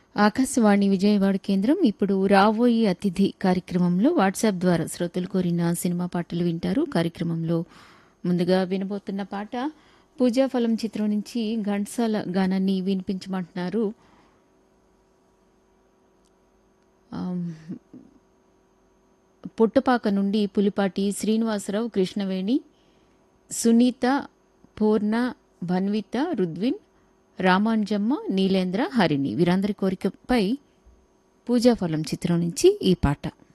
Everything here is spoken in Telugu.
ఆకాశవాణి విజయవాడ కేంద్రం ఇప్పుడు రాబోయే అతిథి కార్యక్రమంలో వాట్సాప్ ద్వారా శ్రోతలు కోరిన సినిమా పాటలు వింటారు కార్యక్రమంలో ముందుగా వినబోతున్న పాట పూజాఫలం చిత్రం నుంచి ఘంటసాల గానాన్ని వినిపించమంటున్నారు ఆమ్, పుట్టపాక నుండి పులిపాటి శ్రీనివాసరావు కృష్ణవేణి సునీత పూర్ణ భన్విత రుద్విన్ రామాంజమ్మ నీలేంద్ర హరిణి వీరందరి కోరికపై పూజాఫలం చిత్రం నుంచి ఈ పాట